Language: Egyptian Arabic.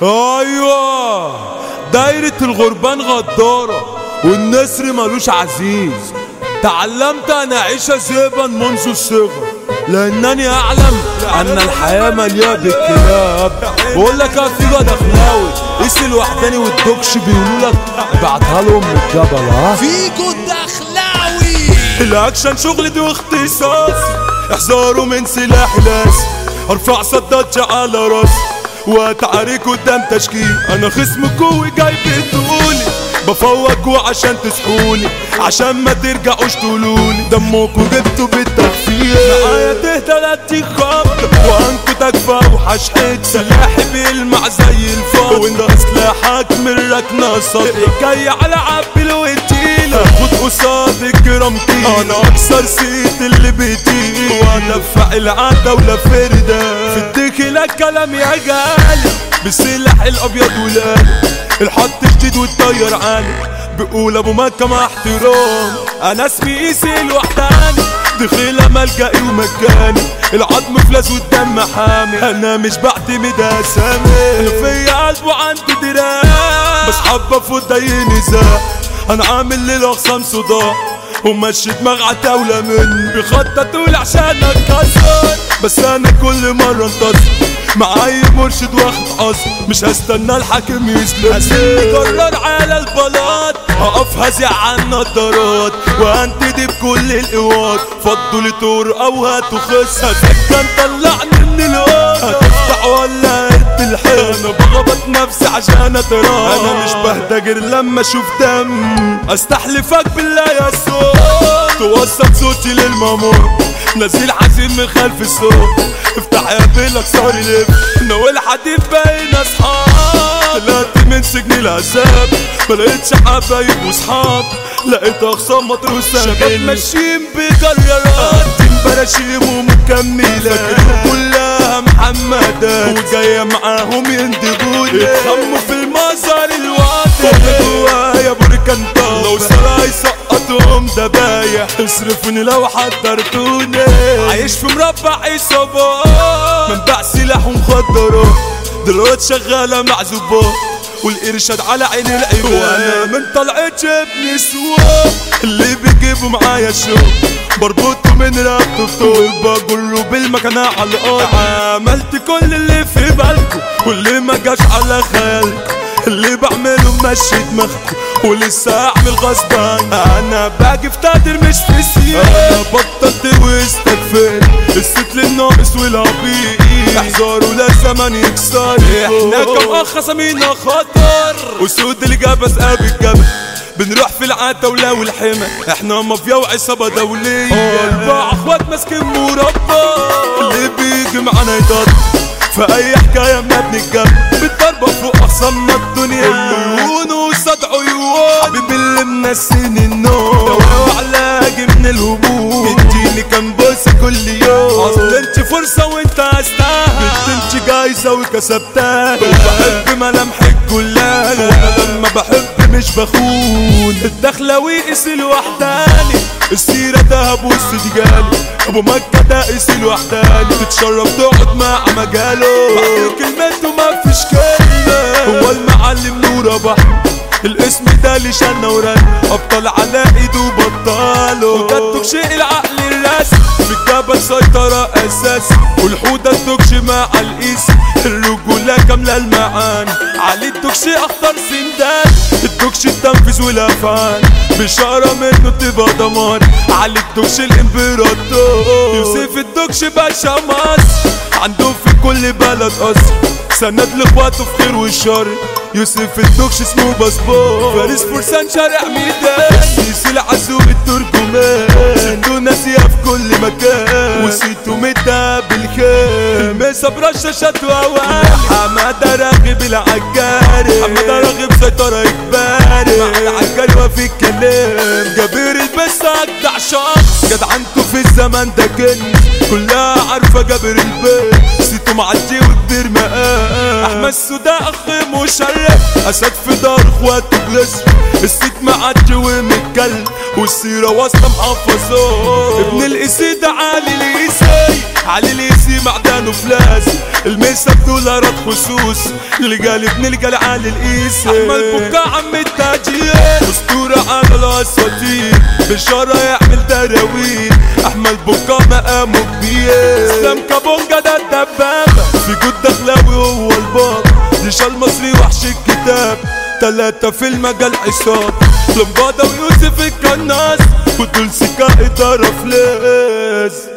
ايوه دايرة الغربان غدارة والنسر ملوش عزيز تعلمت ان اعيش زيبا منذ الصغر لانني اعلم ان الحياة مليئة بالكلاب بقول لك يا فيجا دخلاوي قيس الوحداني والدوكش بيقولوا لك ابعتها لهم من الجبل ها فيجو الدخلاوي الاكشن شغل دي واختصاص احذروا من سلاح لاسي ارفع صداتش على راسي واتعارك قدام تشكيل انا خصم قوي جاي بتقولي بفوقكوا عشان تسحولي عشان ما ترجعوش تقولولي دمكوا جبتوا بالتخفيف معايا تهتلاتي خبط وانكوا تكفى اوحش حته سلاحي بيلمع زي الفضة وانت سلاحك من ركنة صدر جاي على عبي الوتيلة خد قصاد الجرام انا اكسر سيت اللي بيطير وادفع العادة ولا فردة في الدخلة كلام يا جالي بالسلاح الابيض والالي الحط جديد والطير عالي بقول ابو مكة مع احترام انا اسمي قيسي الوحداني دخيلة ملجئي ومجاني العظم فلاس والدم حامي انا مش بعتمد اسامي انا فيا قلب وعندي دراع بس حابة افوت اي نزاع انا عامل للاخصام صداع ومشي دماغ عتاولة مني بيخططوا عشان اتكسر بس انا كل مرة انتصر معايا مرشد واخد قصر مش هستنى الحاكم يسلم قرر على البلاط هقف هزع عن النضارات وهنتدي بكل القوات فضوا لي طور او هاتوا خس هتكن طلعني من الوقت هتفتح ولا هرت الحين انا بغبط نفسي عشان اتراك انا مش بهدى غير لما اشوف دم استحلفك بالله يا صوت توصل صوتي للمامور نزيل حزين من خلف الصوت افتح يا بيلك صار لف انا والحديد باين اصحاب طلعت من سجن العذاب ما لقيتش حبايب وصحاب لقيت اخصام مطروسة شباب ماشيين بجرارات براشيم ومكملة كلها محمدة وجاية معاهم يندبوني يتخموا في المظهر الواطي جوايا بركان لو سراي سقطهم دبايح اصرفوني لو حضرتوني عايش في مربع عصابات منبع سلاح ومخدرات دلوقتي شغالة مع زباط والإرشاد على عين العيون وانا من طلعت ابن سواب اللي بيجيبوا معايا شو بربطه من رقبته بطول بقوله بالمكانة على الأرض عملت كل اللي في بالكم واللي ما جاش على خيالكم اللي بعمله مشي دماغكم ولسه اعمل غصب عني انا باجي في تقدير مش في سياق انا بطلت واستكفيت الست للناقص والعبيط احذروا لا زمن يكسر احنا كم اخ سمينا خطر وسود الجبس ابي الجبل بنروح في العتاولة والحمى احنا مافيا وعصابة دولية اربع اخوات ماسكين مربى اللي بيجي معانا يضرب في اي حكاية ما بنتجمع بالضربة فوق اخصامنا الدنيا العيون وصد عيون حبيبي اللي منسين النوم دواء وعلاجي من الهموم اديني كام بوسة كل يوم اصل انت فرصة وانت استاهل انت جايزة وكسبتها بحب ملامحك كلها انا لما بحب مش بخون الدخلة وقس الوحداني السيرة دهب والسجالي ابو مكة ده قيس الوحداني تتشرف تقعد مع مجاله بعد كلمته ما فيش كلمة هو المعلم نور بحر الاسم ده اللي شنا ورن ابطال على ايده بطاله وجدتك شيء العقل الرسم في الجبل سيطرة اساسي والحودة الدكش مع القيس الرجولة كاملة المعاني علي الدكش اخطر سندان الدكش التنفيذ والافعال بشارة منه تبقى دمار علي الدكش الامبراطور يوسف الدكش باشا مصر عنده في كل بلد قصر سند لاخواته في خير والشر يوسف الدكش اسمه باسبور فارس فرسان شارع ميدان سيسي العزوم الترجمان عنده ناسية في كل مكان وسيتو مدى بالخير الميسا برشاشات وأوان حمادة راغب العجاري حمادة راغب سيطرة إجباري مع العجاري وفي الكلام جابر البس أجدع شخص جدعنته في الزمن ده كنز كلها عارفة جابر البيت سيتو معدي وكبير مقام أحمد سودا أخ مشرف أسد في دار إخواته بلس السيت معدي ومتكلم والسيرة واصلة محفظات ابن القسيد علي القسي علي ليسي معدنه فلاس الميسة بدولارات خصوص اللي قال ابن القال علي القيس احمد بكا عم التاجير اسطورة على الاساطير بشارة يعمل دراويل احمد بكا مقامه كبير اسلام كابونجا ده الدبابة في جود دخلاوي هو الباب ديشا المصري وحش الكتاب تلاتة في المجال عصاب لمبادة ويوسف الكناس ودول سكا إدارة فلاس